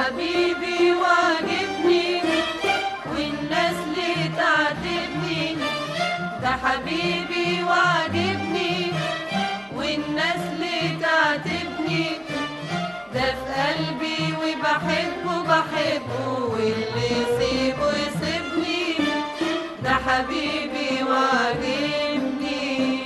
حبيبي واجبني والناس ليه تعاتبني ده حبيبي واجبني والناس ليه تعاتبني ده في قلبي وبحبه بحبه واللي يسيبه يسيبني ده حبيبي واجبني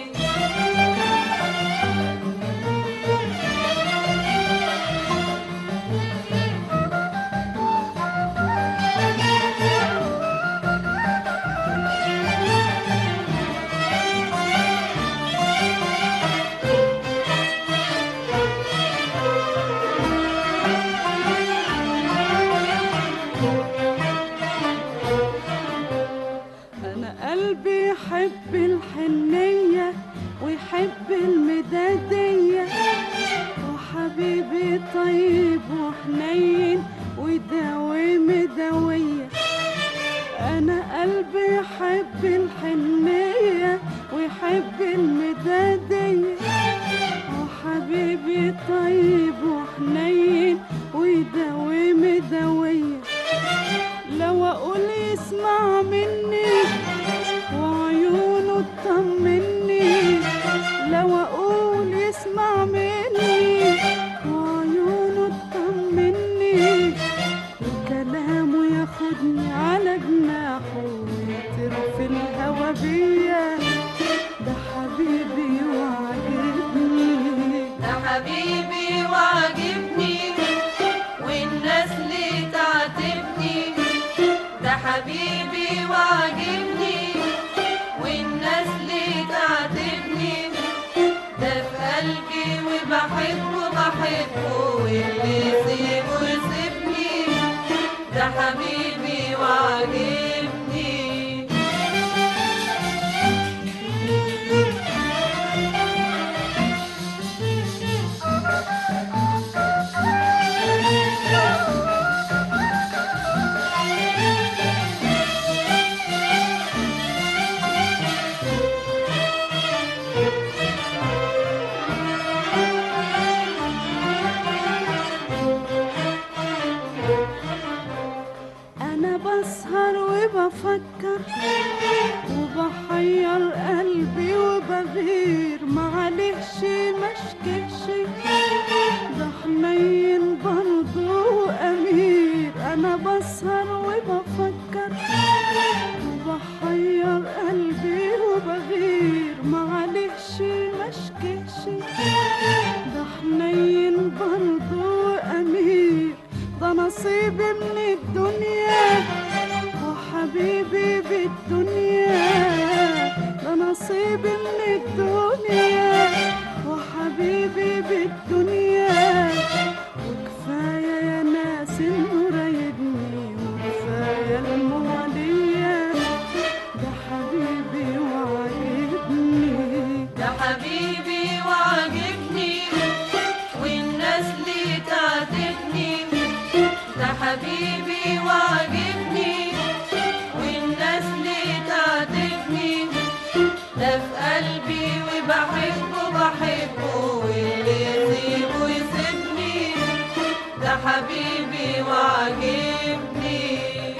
أنا قلبي يحب الحنية ويحب المدادية وحبيبي طيب وحنين ويداوي مداوية أنا قلبي يحب الحنية ويحب المدادية وحبيبي طيب وحنين ويداوي مداوية لو اقول يسمع مني وعيونه تطمني لو اقول يسمع مني وعيونه تطمني وكلامه ياخدني على جناحه ويطير في الهوا بيا ده حبيبي وعجبني ده حبيبي وعجبني والناس ليه تعاتبني ده حبيبي وعجبني والناس ليه تعاتبني ده في قلبي وبحبه بحبه واللي يسيبه يسيبني ده حبيبي وعجبني انا بسهر وبفكر وبحير قلبي وبغير معلش مشكلش ده حنين برضه امير انا بسهر وبفكر وبحير قلبي وبغير معلش مشكلش ده حنين برضه امير ده نصيبي من الدنيا وحبيبي بالدنيا ده نصيبي من الدنيا وحبيبي بالدنيا وكفاية يا ناس انه رايدني وكفاية الموالية ده حبيبي وعجبني ده حبيبي وعجبني والناس ليه تعاتبني ده حبيبي وعجبني والناس ليه تعاتبني ده في قلبي وبحبه بحبه واللي يسيبه يسيبني ده حبيبي وعجبني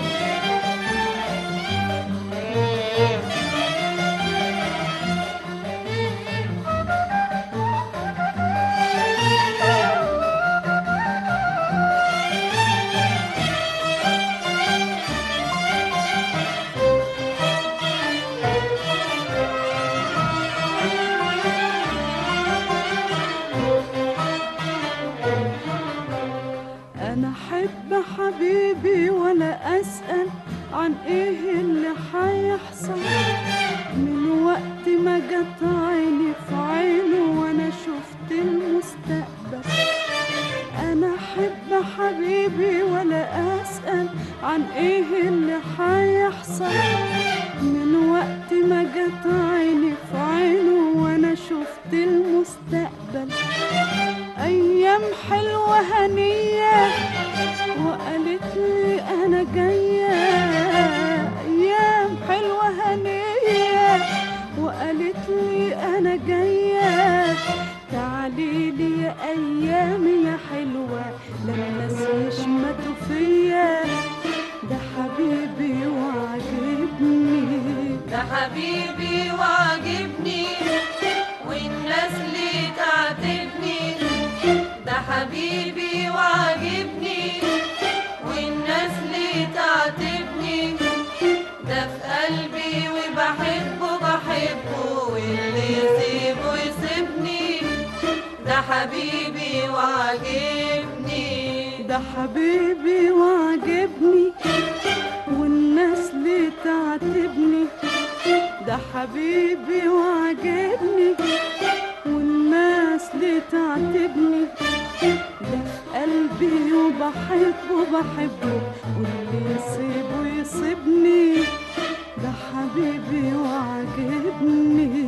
انا احب حبيبي ولا اسال عن ايه اللي حيحصل من وقت ما جت عيني في عينه وانا شفت المستقبل انا احب حبيبي ولا اسال عن ايه اللي حيحصل من وقت ما جت عيني في عينه وانا شفت المستقبل ايام حلوه هنيه وقالت لي انا جايه ايام حلوه هنيه وقالت لي انا جايه تعالي لي يا ايام يا حلوه لما الناس يشمتوا فيا ده حبيبي وعجبني ده حبيبي وعجبني والناس اللي تعاتبني ده حبيبي وعجبني والناس اللي تعاتبني ده في قلبي وبحبه بحبه واللي يسيبه يسيبني ده حبيبي وعجبني ده حبيبي وعجبني والناس ليه تعاتبني ده حبيبي وعجبني والناس ليه تعاتبني ده في قلبي وبحبه بحبه واللي يسيبه يسيبني ده حبيبي وعجبني